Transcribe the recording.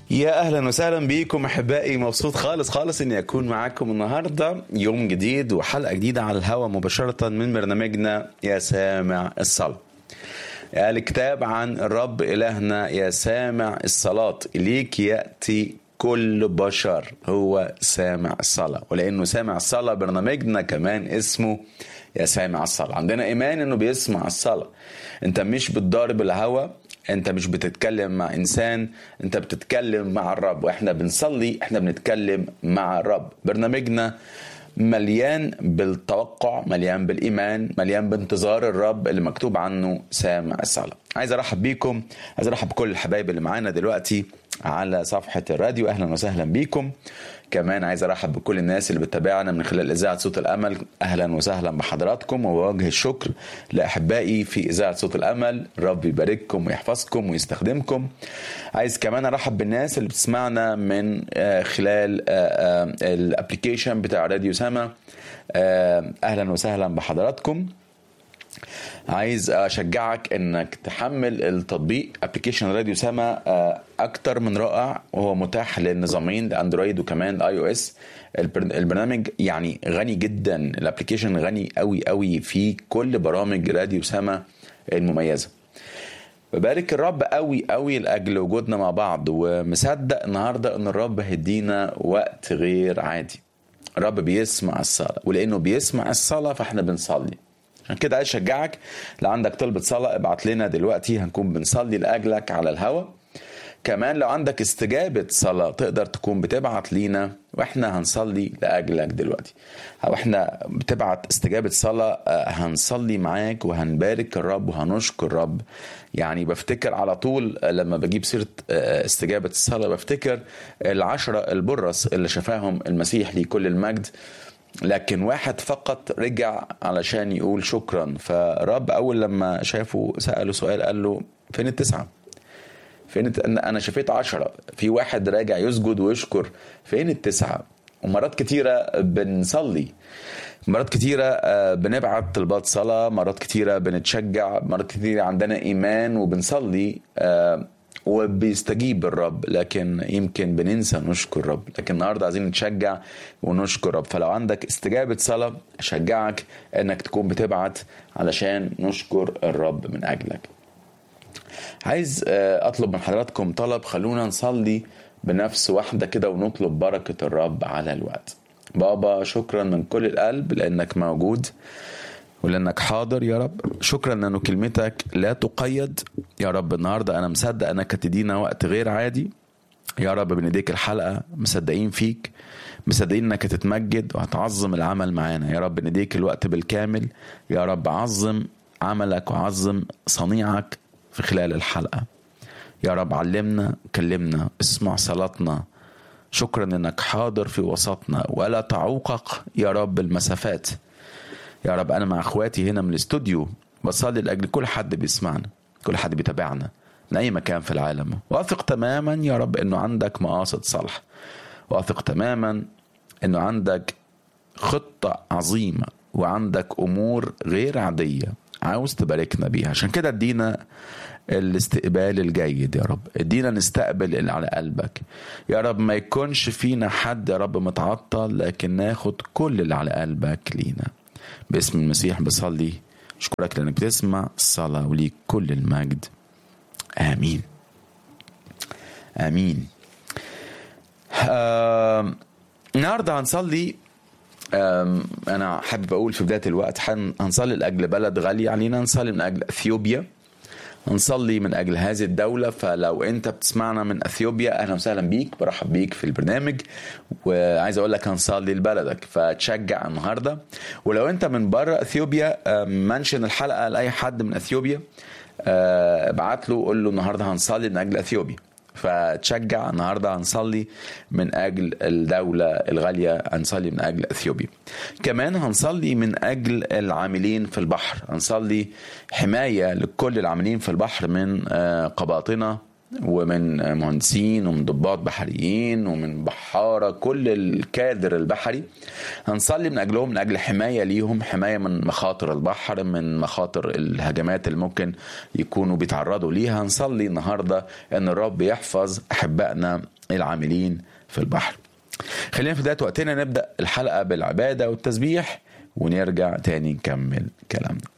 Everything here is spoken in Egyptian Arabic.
يا اهلا وسهلا بيكم احبائي مبسوط خالص خالص اني اكون معاكم النهارده يوم جديد وحلقه جديده على الهواء مباشره من برنامجنا يا سامع الصلاه. الكتاب عن الرب الهنا يا سامع الصلاه اليك ياتي كل بشر هو سامع الصلاه ولانه سامع الصلاه برنامجنا كمان اسمه يا سامع الصلاه عندنا ايمان انه بيسمع الصلاه انت مش بتضارب الهوى انت مش بتتكلم مع انسان انت بتتكلم مع الرب واحنا بنصلي احنا بنتكلم مع الرب برنامجنا مليان بالتوقع مليان بالايمان مليان بانتظار الرب اللي مكتوب عنه سامع الصلاه عايز ارحب بيكم عايز ارحب بكل الحبايب اللي معانا دلوقتي على صفحه الراديو اهلا وسهلا بيكم كمان عايز ارحب بكل الناس اللي بتتابعنا من خلال اذاعه صوت الامل اهلا وسهلا بحضراتكم ووجه الشكر لاحبائي في اذاعه صوت الامل رب يبارككم ويحفظكم ويستخدمكم عايز كمان ارحب بالناس اللي بتسمعنا من خلال الابلكيشن بتاع راديو سما اهلا وسهلا بحضراتكم عايز اشجعك انك تحمل التطبيق ابلكيشن راديو سما اكتر من رائع وهو متاح للنظامين الاندرويد وكمان الاي او اس البرنامج يعني غني جدا الابلكيشن غني قوي قوي في كل برامج راديو سما المميزه ببارك الرب قوي قوي لاجل وجودنا مع بعض ومصدق النهارده ان الرب هيدينا وقت غير عادي الرب بيسمع الصلاه ولانه بيسمع الصلاه فاحنا بنصلي عشان كده عايز اشجعك لو عندك طلبة صلاة ابعت لنا دلوقتي هنكون بنصلي لأجلك على الهوا كمان لو عندك استجابة صلاة تقدر تكون بتبعت لينا واحنا هنصلي لأجلك دلوقتي او احنا بتبعت استجابة صلاة هنصلي معاك وهنبارك الرب وهنشكر الرب يعني بفتكر على طول لما بجيب سيرة استجابة الصلاة بفتكر العشرة البرص اللي شفاهم المسيح لكل المجد لكن واحد فقط رجع علشان يقول شكرا فرب اول لما شافه ساله سؤال قال له فين التسعه فين الت... انا شفيت عشرة في واحد راجع يسجد ويشكر فين التسعه ومرات كتيره بنصلي مرات كتيرة بنبعت طلبات صلاة مرات كتيرة بنتشجع مرات كتيرة عندنا إيمان وبنصلي وبيستجيب الرب لكن يمكن بننسى نشكر الرب لكن النهارده عايزين نتشجع ونشكر الرب فلو عندك استجابة صلاة أشجعك إنك تكون بتبعت علشان نشكر الرب من أجلك عايز أطلب من حضراتكم طلب خلونا نصلي بنفس واحدة كده ونطلب بركة الرب على الوقت بابا شكرا من كل القلب لأنك موجود ولانك حاضر يا رب شكرا لانه كلمتك لا تقيد يا رب النهارده انا مصدق انك هتدينا وقت غير عادي يا رب بنديك الحلقه مصدقين فيك مصدقين انك هتتمجد وهتعظم العمل معانا يا رب نديك الوقت بالكامل يا رب عظم عملك وعظم صنيعك في خلال الحلقه يا رب علمنا كلمنا اسمع صلاتنا شكرا انك حاضر في وسطنا ولا تعوقق يا رب المسافات يا رب انا مع اخواتي هنا من الاستوديو بصلي لاجل كل حد بيسمعنا كل حد بيتابعنا من اي مكان في العالم واثق تماما يا رب انه عندك مقاصد صالحه واثق تماما انه عندك خطه عظيمه وعندك امور غير عاديه عاوز تباركنا بيها عشان كده ادينا الاستقبال الجيد يا رب ادينا نستقبل اللي على قلبك يا رب ما يكونش فينا حد يا رب متعطل لكن ناخد كل اللي على قلبك لينا باسم المسيح بصلي اشكرك لانك بتسمع الصلاه وليك كل المجد امين امين آه النهارده هنصلي آه انا حابب اقول في بدايه الوقت هنصلي لاجل بلد غالي علينا نصلي من اجل اثيوبيا نصلي من اجل هذه الدوله فلو انت بتسمعنا من اثيوبيا اهلا وسهلا بيك برحب بيك في البرنامج وعايز اقول لك هنصلي لبلدك فتشجع النهارده ولو انت من بره اثيوبيا منشن الحلقه لاي حد من اثيوبيا ابعت له قول له النهارده هنصلي من اجل اثيوبيا فتشجع النهارده هنصلي من اجل الدوله الغاليه هنصلي من اجل اثيوبيا. كمان هنصلي من اجل العاملين في البحر، هنصلي حمايه لكل العاملين في البحر من قباطنه ومن مهندسين ومن ضباط بحريين ومن بحارة كل الكادر البحري هنصلي من أجلهم من أجل حماية ليهم حماية من مخاطر البحر من مخاطر الهجمات اللي ممكن يكونوا بيتعرضوا ليها هنصلي النهاردة أن الرب يحفظ أحبائنا العاملين في البحر خلينا في بداية وقتنا نبدأ الحلقة بالعبادة والتسبيح ونرجع تاني نكمل كلامنا